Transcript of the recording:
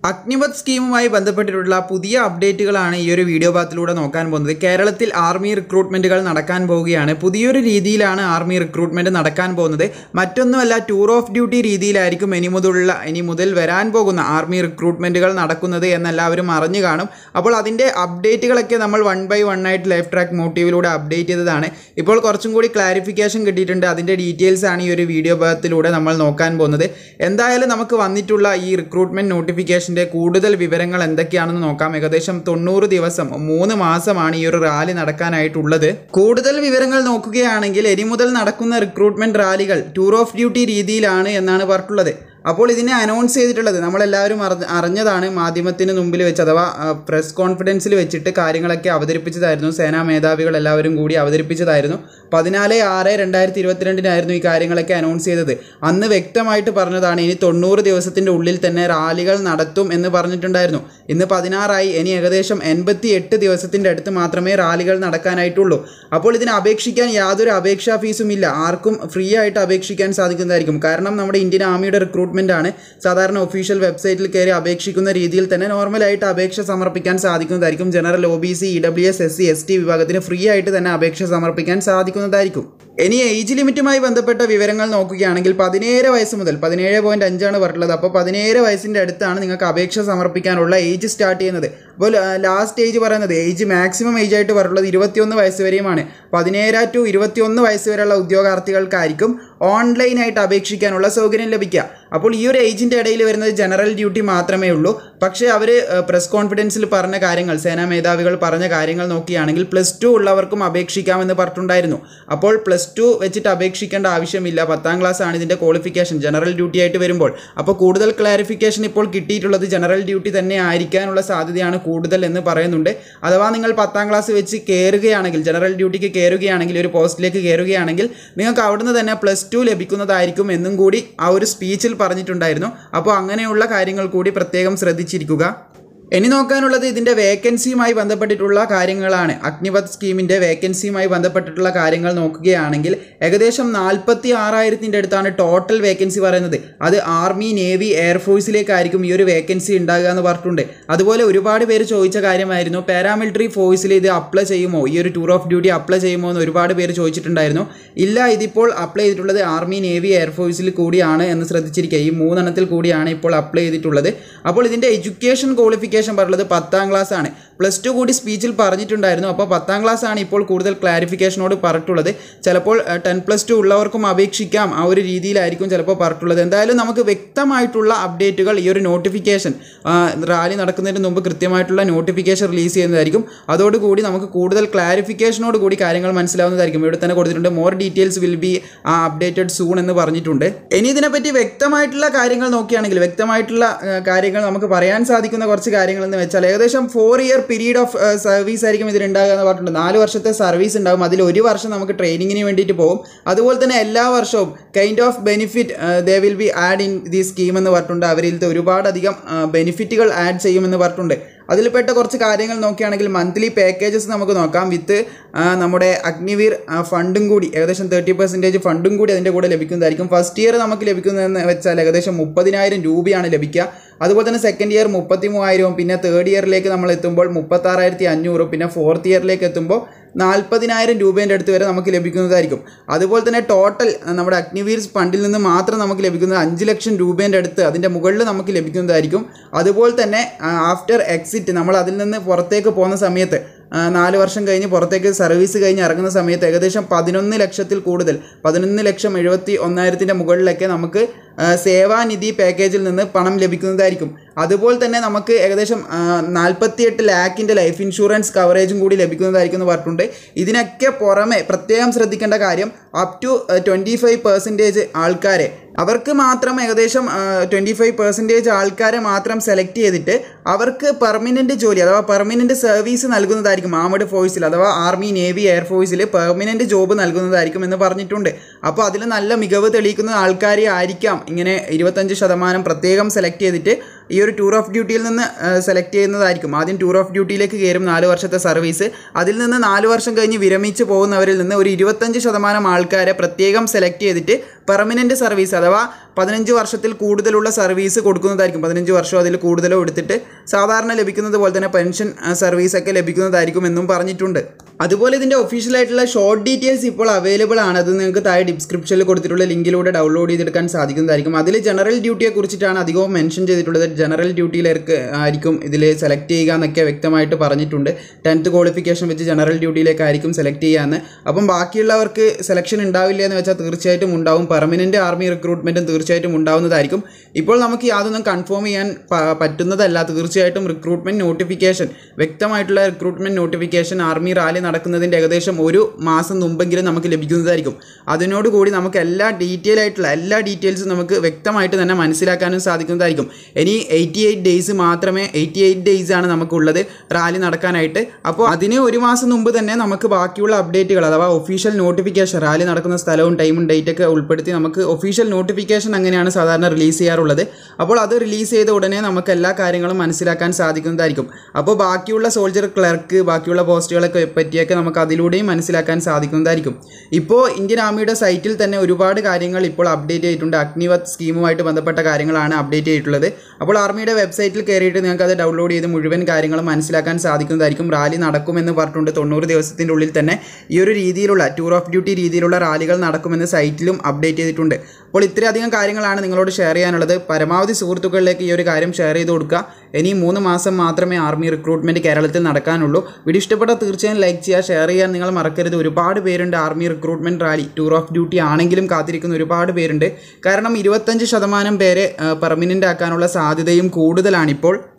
അഗ്നിപത് സ്കീമുമായി ബന്ധപ്പെട്ടിട്ടുള്ള പുതിയ അപ്ഡേറ്റുകളാണ് ഈ ഒരു വീഡിയോ ഭാഗത്തിലൂടെ നോക്കാൻ പോകുന്നത് കേരളത്തിൽ ആർമി റിക്രൂട്ട്മെൻറ്റുകൾ നടക്കാൻ പോവുകയാണ് പുതിയൊരു രീതിയിലാണ് ആർമി റിക്രൂട്ട്മെൻറ്റ് നടക്കാൻ പോകുന്നത് മറ്റൊന്നുമല്ല ടൂർ ഓഫ് ഡ്യൂട്ടി രീതിയിലായിരിക്കും ഇനി മുതലുള്ള ഇനി മുതൽ വരാൻ പോകുന്ന ആർമി റിക്രൂട്ട്മെൻറ്റുകൾ നടക്കുന്നത് എന്നെല്ലാവരും അറിഞ്ഞു കാണും അപ്പോൾ അതിൻ്റെ അപ്ഡേറ്റുകളൊക്കെ നമ്മൾ വൺ ബൈ വൺ ആയിട്ട് ലൈഫ് ട്രാക്ക് മോട്ടീവിലൂടെ അപ്ഡേറ്റ് ചെയ്തതാണ് ഇപ്പോൾ കുറച്ചും കൂടി ക്ലാരിഫിക്കേഷൻ കിട്ടിയിട്ടുണ്ട് അതിൻ്റെ ഡീറ്റെയിൽസ് ആണ് ഈ ഒരു വീഡിയോ ഭാഗത്തിലൂടെ നമ്മൾ നോക്കാൻ പോകുന്നത് എന്തായാലും നമുക്ക് വന്നിട്ടുള്ള ഈ റിക്രൂട്ട്മെൻറ്റ് നോട്ടിഫിക്കേഷൻ്റെ കൂടുതൽ വിവരങ്ങൾ എന്തൊക്കെയാണെന്ന് നോക്കാം ഏകദേശം തൊണ്ണൂറ് ദിവസം മൂന്ന് മാസമാണ് ഈ ഒരു റാലി നടക്കാനായിട്ടുള്ളത് കൂടുതൽ വിവരങ്ങൾ നോക്കുകയാണെങ്കിൽ ഇനി മുതൽ നടക്കുന്ന റിക്രൂട്ട്മെൻറ്റ് റാലികൾ ടൂർ ഓഫ് ഡ്യൂട്ടി രീതിയിലാണ് എന്നാണ് പറഞ്ഞിട്ടുള്ളത് അപ്പോൾ ഇതിനെ അനൗൺസ് ചെയ്തിട്ടുള്ളത് നമ്മളെല്ലാവരും അറിഞ്ഞ അറിഞ്ഞതാണ് മാധ്യമത്തിന് മുമ്പിൽ വെച്ച് അഥവാ പ്രസ് കോൺഫിഡൻസിൽ വെച്ചിട്ട് കാര്യങ്ങളൊക്കെ അവതരിപ്പിച്ചതായിരുന്നു സേനാ മേധാവികൾ എല്ലാവരും കൂടി അവതരിപ്പിച്ചതായിരുന്നു പതിനാല് ആറ് രണ്ടായിരത്തി ഇരുപത്തിരണ്ടിനായിരുന്നു ഈ കാര്യങ്ങളൊക്കെ അനൗൺസ് ചെയ്തത് അന്ന് വ്യക്തമായിട്ട് പറഞ്ഞതാണ് ഇനി തൊണ്ണൂറ് ദിവസത്തിൻ്റെ ഉള്ളിൽ തന്നെ റാലികൾ നടത്തും എന്ന് പറഞ്ഞിട്ടുണ്ടായിരുന്നു ഇന്ന് പതിനാറായി ഇനി ഏകദേശം എൺപത്തി എട്ട് ദിവസത്തിൻ്റെ അടുത്ത് മാത്രമേ റാലികൾ നടക്കാനായിട്ടുള്ളൂ അപ്പോൾ ഇതിന് അപേക്ഷിക്കാൻ യാതൊരു അപേക്ഷാ ഫീസും ഇല്ല ആർക്കും ഫ്രീ ആയിട്ട് അപേക്ഷിക്കാൻ സാധിക്കുന്നതായിരിക്കും കാരണം നമ്മുടെ ഇന്ത്യൻ ആർമിയുടെ റിക്രൂട്ട്മെൻ്റ് ആണ് സാധാരണ ഒഫീഷ്യൽ വെബ്സൈറ്റിൽ കയറി അപേക്ഷിക്കുന്ന രീതിയിൽ തന്നെ നോർമലായിട്ട് അപേക്ഷ സമർപ്പിക്കാൻ സാധിക്കുന്നതായിരിക്കും general O B C E W S S C S T വിഭാഗത്തിന് ഫ്രീ ആയിട്ട് തന്നെ അപേക്ഷ സമർപ്പിക്കാൻ സാധിക്കുന്നതായിരിക്കും ഇനി ഏജ് ലിമിറ്റുമായി ബന്ധപ്പെട്ട വിവരങ്ങൾ നോക്കുകയാണെങ്കിൽ പതിനേഴ് വയസ്സ് മുതൽ പതിനേഴ് പോയിന്റ് അഞ്ചാണ് പറഞ്ഞിട്ടുള്ളത് അപ്പോൾ പതിനേഴ് വയസ്സിൻ്റെ അടുത്താണ് നിങ്ങൾക്ക് അപേക്ഷ സമർപ്പിക്കാനുള്ള ഏജ് സ്റ്റാർട്ട് ചെയ്യുന്നത് അപ്പോൾ ലാസ്റ്റ് ഏജ് പറയുന്നത് ഏജ് മാക്സിമം ഏജ് ആയിട്ട് പറഞ്ഞിട്ടുള്ളത് ഇരുപത്തിയൊന്ന് വയസ്സ് വരെയുമാണ് പതിനേഴ് ടു ഇരുപത്തിയൊന്ന് വയസ്സ് വരെയുള്ള ഉദ്യോഗാർത്ഥികൾക്കായിരിക്കും ഓൺലൈനായിട്ട് അപേക്ഷിക്കാനുള്ള സൗകര്യം ലഭിക്കുക അപ്പോൾ ഈ ഒരു ഏജിൻ്റെ ഇടയിൽ വരുന്നത് ജനറൽ ഡ്യൂട്ടി മാത്രമേ ഉള്ളൂ പക്ഷേ അവർ പ്രസ് കോൺഫിഡൻസിൽ പറഞ്ഞ കാര്യങ്ങൾ സേനാ മേധാവികൾ പറഞ്ഞ കാര്യങ്ങൾ നോക്കുകയാണെങ്കിൽ പ്ലസ് ടു ഉള്ളവർക്കും അപേക്ഷിക്കാമെന്ന് പറഞ്ഞിട്ടുണ്ടായിരുന്നു അപ്പോൾ പ്ലസ് ടു വെച്ചിട്ട് അപേക്ഷിക്കേണ്ട ആവശ്യമില്ല പത്താം ക്ലാസ് ആണ് ഇതിൻ്റെ ക്വാളിഫിക്കേഷൻ ജനറൽ ഡ്യൂട്ടി ആയിട്ട് വരുമ്പോൾ അപ്പോൾ കൂടുതൽ ക്ലാരിഫിക്കേഷൻ ഇപ്പോൾ കിട്ടിയിട്ടുള്ളത് ജനറൽ ഡ്യൂട്ടി തന്നെ ആയിരിക്കാനുള്ള സാധ്യതയാണ് കൂടുതൽ എന്ന് പറയുന്നുണ്ട് അഥവാ നിങ്ങൾ പത്താം ക്ലാസ് വെച്ച് കയറുകയാണെങ്കിൽ ജനറൽ ഡ്യൂട്ടിക്ക് കയറുകയാണെങ്കിൽ ഒരു പോസ്റ്റിലേക്ക് കയറുകയാണെങ്കിൽ നിങ്ങൾക്ക് അവിടുന്ന് തന്നെ പ്ലസ് ടു ലഭിക്കുന്നതായിരിക്കും എന്നും കൂടി ആ ഒരു സ്പീച്ചിൽ പറഞ്ഞിട്ടുണ്ടായിരുന്നു അപ്പോൾ അങ്ങനെയുള്ള കാര്യങ്ങൾ കൂടി പ്രത്യേകം ശ്രദ്ധിച്ചിരിക്കുക ഇനി നോക്കാനുള്ളത് ഇതിൻ്റെ വേക്കൻസിയുമായി ബന്ധപ്പെട്ടിട്ടുള്ള കാര്യങ്ങളാണ് അഗ്നിപത് സ്കീമിൻ്റെ വേക്കൻസിയുമായി ബന്ധപ്പെട്ടിട്ടുള്ള കാര്യങ്ങൾ നോക്കുകയാണെങ്കിൽ ഏകദേശം നാൽപ്പത്തി ആറായിരത്തിൻ്റെ അടുത്താണ് ടോട്ടൽ വേക്കൻസി പറയുന്നത് അത് ആർമി നേവി എയർഫോഴ്സിലേക്കായിരിക്കും ഈ ഒരു വേക്കൻസി ഉണ്ടാകുക എന്ന് പറഞ്ഞിട്ടുണ്ട് അതുപോലെ ഒരുപാട് പേര് ചോദിച്ച കാര്യമായിരുന്നു പാരാമിലിറ്ററി ഫോഴ്സിൽ ഇത് അപ്ലൈ ചെയ്യുമോ ഈ ഒരു ടൂർ ഓഫ് ഡ്യൂട്ടി അപ്ലൈ ചെയ്യുമോ എന്ന് ഒരുപാട് പേര് ചോദിച്ചിട്ടുണ്ടായിരുന്നു ഇല്ല ഇതിപ്പോൾ അപ്ലൈ ചെയ്തിട്ടുള്ളത് ആർമി നേവി എയർഫോഴ്സിൽ കൂടിയാണ് എന്ന് ശ്രദ്ധിച്ചിരിക്കുക ഈ മൂന്നെണ്ണത്തിൽ കൂടിയാണ് ഇപ്പോൾ അപ്ലൈ ചെയ്തിട്ടുള്ളത് അപ്പോൾ ഇതിൻ്റെ എഡ്യൂക്കേഷൻ ക്വാളിഫിക്കേഷൻ ക്വാളിഫിക്കേഷൻ പറഞ്ഞത് പത്താം ക്ലാസ് ആണ് പ്ലസ് ടു കൂടി സ്പീച്ചിൽ പറഞ്ഞിട്ടുണ്ടായിരുന്നു അപ്പോൾ പത്താം ക്ലാസ് ആണ് ഇപ്പോൾ കൂടുതൽ ക്ലാരിഫിക്കേഷനോട് പറഞ്ഞിട്ടുള്ളത് ചിലപ്പോൾ ടെൻ പ്ലസ് ടു ഉള്ളവർക്കും അപേക്ഷിക്കാം ആ ഒരു രീതിയിലായിരിക്കും ചിലപ്പോൾ പറഞ്ഞിട്ടുള്ളത് എന്തായാലും നമുക്ക് വ്യക്തമായിട്ടുള്ള അപ്ഡേറ്റുകൾ ഈ ഒരു നോട്ടിഫിക്കേഷൻ റാലി നടക്കുന്നതിന് മുമ്പ് കൃത്യമായിട്ടുള്ള നോട്ടിഫിക്കേഷൻ റിലീസ് ചെയ്യുന്നതായിരിക്കും അതോടുകൂടി നമുക്ക് കൂടുതൽ ക്ലാരിഫിക്കേഷനോട് കൂടി കാര്യങ്ങൾ മനസ്സിലാവുന്നതായിരിക്കും ഇവിടെ തന്നെ കൊടുത്തിട്ടുണ്ട് more details will be updated soon എന്ന് പറഞ്ഞിട്ടുണ്ട് ഇനി ഇതിനെപ്പറ്റി വ്യക്തമായിട്ടുള്ള കാര്യങ്ങൾ നോക്കുകയാണെങ്കിൽ വ്യക്തമായിട്ടുള്ള കാര്യങ്ങൾ നമുക്ക് പറയാൻ സാധിക്കുന്ന കുറച്ച് കാര്യങ്ങൾ എന്ന് വെച്ചാൽ ഏകദേശം four year period of service ആയിരിക്കും ഇതിൽ ഉണ്ടാകുക എന്ന് പറഞ്ഞിട്ടുണ്ട് നാല് വർഷത്തെ സർവീസ് ഉണ്ടാകും അതിൽ ഒരു വർഷം നമുക്ക് ട്രെയിനിങ്ങിന് വേണ്ടിയിട്ട് പോകും അതുപോലെ തന്നെ എല്ലാ വർഷവും kind of benefit they will be add in the scheme എന്ന് പറഞ്ഞിട്ടുണ്ട് അവരിലത്തെ ഒരുപാടധികം ബെനിഫിറ്റുകൾ ആഡ് ചെയ്യുമെന്ന് പറഞ്ഞിട്ടുണ്ട് അതിൽപ്പെട്ട കുറച്ച് കാര്യങ്ങൾ നോക്കുകയാണെങ്കിൽ മന്ത്ലി പാക്കേജസ് നമുക്ക് നോക്കാം വിത്ത് നമ്മുടെ അഗ്നിവീർ ഫണ്ടും കൂടി ഏകദേശം തേർട്ടി പെർസെൻറ്റേജ് ഫണ്ടും കൂടി അതിൻ്റെ കൂടെ ലഭിക്കുന്നതായിരിക്കും ഫസ്റ്റ് ഇയർ നമുക്ക് ലഭിക്കുന്നതെന്ന് വെച്ചാൽ ഏകദേശം മുപ്പതിനായിരം രൂപയാണ് ലഭിക്കുക അതുപോലെ തന്നെ സെക്കൻഡ് ഇയർ മുപ്പത്തി മൂവായിരവും പിന്നെ തേർഡ് ഇയറിലേക്ക് നമ്മൾ എത്തുമ്പോൾ മുപ്പത്താറായിരത്തി അഞ്ഞൂറും പിന്നെ ഫോർത്ത് ഇയറിലേക്ക് എത്തുമ്പോൾ നാൽപ്പതിനായിരം രൂപേൻ്റെ അടുത്ത് വരെ നമുക്ക് ലഭിക്കുന്നതായിരിക്കും അതുപോലെ തന്നെ ടോട്ടൽ നമ്മുടെ അഗ്നിവീർ ഫണ്ടിൽ നിന്ന് മാത്രം നമുക്ക് ലഭിക്കുന്നത് അഞ്ച് ലക്ഷം രൂപേൻ്റെ അടുത്ത് അതിൻ്റെ മുകളിൽ നമുക്ക് ലഭിക്കുന്നതായിരിക്കും അതുപോലെ തന്നെ ആഫ്റ്റർ എക്സിറ്റ് നമ്മൾ അതിൽ നിന്ന് പുറത്തേക്ക് പോകുന്ന സമയത്ത് നാല് വർഷം കഴിഞ്ഞ് പുറത്തേക്ക് സർവീസ് കഴിഞ്ഞ് ഇറങ്ങുന്ന സമയത്ത് ഏകദേശം പതിനൊന്ന് ലക്ഷത്തിൽ കൂടുതൽ പതിനൊന്ന് ലക്ഷം എഴുപത്തി ഒന്നായിരത്തിൻ്റെ മുകളിലൊക്കെ നമുക്ക് സേവാനിധി പാക്കേജിൽ നിന്ന് പണം ലഭിക്കുന്നതായിരിക്കും അതുപോലെ തന്നെ നമുക്ക് ഏകദേശം നാൽപ്പത്തിയെട്ട് ലാക്കിൻ്റെ ലൈഫ് ഇൻഷുറൻസ് കവറേജും കൂടി ലഭിക്കുന്നതായിരിക്കും എന്ന് പറഞ്ഞിട്ടുണ്ട് ഇതിനൊക്കെ പുറമെ പ്രത്യേകം ശ്രദ്ധിക്കേണ്ട കാര്യം up to twenty five percentage ആൾക്കാരെ അവർക്ക് മാത്രം ഏകദേശം ട്വൻറ്റി ഫൈവ് പെർസെൻറ്റേജ് ആൾക്കാരെ മാത്രം സെലക്ട് ചെയ്തിട്ട് അവർക്ക് പെർമനൻറ്റ് ജോലി അഥവാ പെർമനൻറ്റ് സർവീസ് നൽകുന്നതായിരിക്കും ആർമഡ് ഫോഴ്സിൽ അഥവാ ആർമി നേവി എയർഫോഴ്സിൽ പെർമനൻറ്റ് ജോബ് നൽകുന്നതായിരിക്കും എന്ന് പറഞ്ഞിട്ടുണ്ട് അപ്പോൾ അതിൽ നല്ല മികവ് തെളിയിക്കുന്ന ആൾക്കാരെ ആയിരിക്കാം ഇങ്ങനെ ഇരുപത്തഞ്ച് ശതമാനം പ്രത്യേകം സെലക്ട് ചെയ്തിട്ട് ഈ ഒരു ടൂർ ഓഫ് ഡ്യൂട്ടിയിൽ നിന്ന് സെലക്ട് ചെയ്യുന്നതായിരിക്കും ആദ്യം ടൂർ ഓഫ് ഡ്യൂട്ടിയിലേക്ക് കയറും നാല് വർഷത്തെ സർവീസ് അതിൽ നിന്ന് നാല് വർഷം കഴിഞ്ഞ് വിരമിച്ച് പോകുന്നവരിൽ നിന്ന് ഒരു ഇരുപത്തഞ്ച് ശതമാനം ആൾക്കാരെ പ്രത്യേകം സെലക്ട് ചെയ്തിട്ട് പെർമനൻറ്റ് സർവീസ് അഥവാ പതിനഞ്ച് വർഷത്തിൽ കൂടുതലുള്ള സർവീസ് കൊടുക്കുന്നതായിരിക്കും പതിനഞ്ച് വർഷം അതിൽ കൂടുതലോ എടുത്തിട്ട് സാധാരണ ലഭിക്കുന്നത് പോലെ തന്നെ പെൻഷൻ സർവീസൊക്കെ ലഭിക്കുന്നതായിരിക്കും എന്നും പറഞ്ഞിട്ടുണ്ട് അതുപോലെ ഇതിൻ്റെ ഒഫീഷ്യലായിട്ടുള്ള ഷോർട്ട് ഡീറ്റെയിൽസ് ഇപ്പോൾ അവൈലബിൾ ആണ് അത് നിങ്ങൾക്ക് താഴെ ഡിസ്ക്രിപ്ഷനിൽ കൊടുത്തിട്ടുള്ള ലിങ്കിലൂടെ ഡൗൺലോഡ് ചെയ്തെടുക്കാൻ സാധിക്കുന്നതായിരിക്കും അതിൽ ജനറൽ ഡ്യൂട്ടിയെ കുറിച്ചിട്ടാണ് അധികവും മെൻഷൻ ചെയ്തിട്ടുള്ളത് ജനറൽ ഡ്യൂട്ടിയിലേക്ക് ആയിരിക്കും ഇതിൽ സെലക്ട് ചെയ്യുക എന്നൊക്കെ വ്യക്തമായിട്ട് പറഞ്ഞിട്ടുണ്ട് ടെൻത്ത് ക്വാളിഫിക്കേഷൻ വെച്ച് ജനറൽ ഡ്യൂട്ടിയിലേക്കായിരിക്കും സെലക്ട് ചെയ്യാമെന്ന് അപ്പം ബാക്കിയുള്ളവർക്ക് സെലക്ഷൻ ഉണ്ടാവില്ല എന്ന് വെച്ചാൽ തീർച്ചയായിട്ടും ഉണ്ടാവും പെർമനൻറ്റ് ആർമി റിക്രൂട്ട്മെൻറ്റും തീർച്ചയായിട്ടും ഉണ്ടാവുന്നതായിരിക്കും ഇപ്പോൾ നമുക്ക് യാതൊന്നും കൺഫേം ചെയ്യാൻ പ- പറ്റുന്നതല്ല തീർച്ചയായിട്ടും റിക്രൂട്ട്മെൻറ്റ് നോട്ടിഫിക്കേഷൻ വ്യക്തമായിട്ടുള്ള റിക്രൂട്ട്മെൻറ്റ് നോട്ടിഫിക്കേഷൻ ആർമി റാലി നടക്കുന്നതിൻ്റെ ഏകദേശം ഒരു മാസം മുമ്പെങ്കിലും നമുക്ക് ലഭിക്കുന്നതായിരിക്കും അതിനോടുകൂടി നമുക്ക് എല്ലാ ഡീറ്റെയിൽ ആയിട്ടുള്ള എല്ലാ ഡീറ്റെയിൽസും നമുക്ക് വ്യക്തമായിട്ട് തന്നെ മനസ്സിലാക്കാനും സാധിക്കുന്നതായിരിക്കും ഇനി എയ്റ്റി എയ്റ്റ് ഡേയ്സ് മാത്രമേ എയ്റ്റി എയ്റ്റ് ഡേയ്സ് ആണ് നമുക്കുള്ളത് റാലി നടക്കാനായിട്ട് അപ്പോൾ അതിന് ഒരു മാസം മുമ്പ് തന്നെ നമുക്ക് ബാക്കിയുള്ള അപ്ഡേറ്റുകൾ അഥവാ ഒഫീഷ്യൽ നോട്ടിഫിക്കേഷൻ റാലി നടക്കുന്ന സ്ഥലവും ടൈമും ഡേറ്റ് ഒക്കെ ഉൾപ്പെടുത്തി നമുക്ക് ഒഫീഷ്യൽ നോട്ടിഫിക്കേഷൻ അങ്ങനെയാണ് സാധാരണ റിലീസ് ചെയ്യാറുള്ളത് അപ്പോൾ അത് റിലീസ് ചെയ്ത ഉടനെ നമുക്ക് എല്ലാ കാര്യങ്ങളും മനസ്സിലാക്കാൻ സാധിക്കുന്നതായിരിക്കും അപ്പോൾ ബാക്കിയുള്ള സോൾജർ ക്ലർക്ക് ബാക്കിയുള്ള പോസ്റ്റുകളൊക്കെ പറ്റിയൊക്കെ നമുക്ക് അതിലൂടെയും മനസ്സിലാക്കാൻ സാധിക്കുന്നതായിരിക്കും ഇപ്പോൾ ഇന്ത്യൻ ആർമിയുടെ സൈറ്റിൽ തന്നെ ഒരുപാട് കാര്യങ്ങൾ ഇപ്പോൾ അപ്ഡേറ്റ് ചെയ്തിട്ടുണ്ട് അഗ്നിവത് സ്കീമുമായിട്ട് ബന്ധപ്പെട്ട കാര്യങ്ങളാണ് അപ്ഡേറ്റ് ചെയ്തിട്ടുള്ളത് അപ്പോൾ ആർമിയുടെ വെബ്സൈറ്റിൽ കയറിയിട്ട് നിങ്ങൾക്ക് അത് ഡൗൺലോഡ് ചെയ്ത് മുഴുവൻ കാര്യങ്ങളും മനസ്സിലാക്കാൻ സാധിക്കുന്നതായിരിക്കും റാലി നടക്കുമെന്ന് പറഞ്ഞിട്ടുണ്ട് തൊണ്ണൂറ് ദിവസത്തിൻ്റെ ഉള്ളിൽ തന്നെ ഈ ഒരു രീതിയിലുള്ള ടൂർ ഓഫ് ഡ്യൂട്ടി രീതിയിലുള്ള റാലികൾ നടക്കുമെന്ന് സൈറ്റിലും അപ്ഡേറ്റ് ചെയ്തിട്ടുണ്ട് അപ്പോൾ ഇത്രയധികം കാര്യങ്ങളാണ് നിങ്ങളോട് ഷെയർ ചെയ്യാനുള്ളത് പരമാവധി സുഹൃത്തുക്കളിലേക്ക് ഈ ഒരു കാര്യം ഷെയർ ചെയ്ത് കൊടുക്കുക ഇനി മൂന്ന് മാസം മാത്രമേ ആർമി റിക്രൂട്ട്മെൻറ്റ് കേരളത്തിൽ നടക്കാനുള്ളൂ വീഡിയോ ഇഷ്ടപ്പെട്ടാൽ തീർച്ചയായും ലൈക്ക് ചെയ്യുക ഷെയർ ചെയ്യാൻ നിങ്ങൾ മറക്കരുത് ഒരുപാട് പേരുണ്ട് army recruitment rally tour of duty ആണെങ്കിലും കാത്തിരിക്കുന്ന ഒരുപാട് പേരുണ്ട് കാരണം ഇരുപത്തഞ്ച് ശതമാനം പേരെ പെർമനൻ്റ് ആക്കാനുള്ള സാധ്യതയും കൂടുതലാണിപ്പോൾ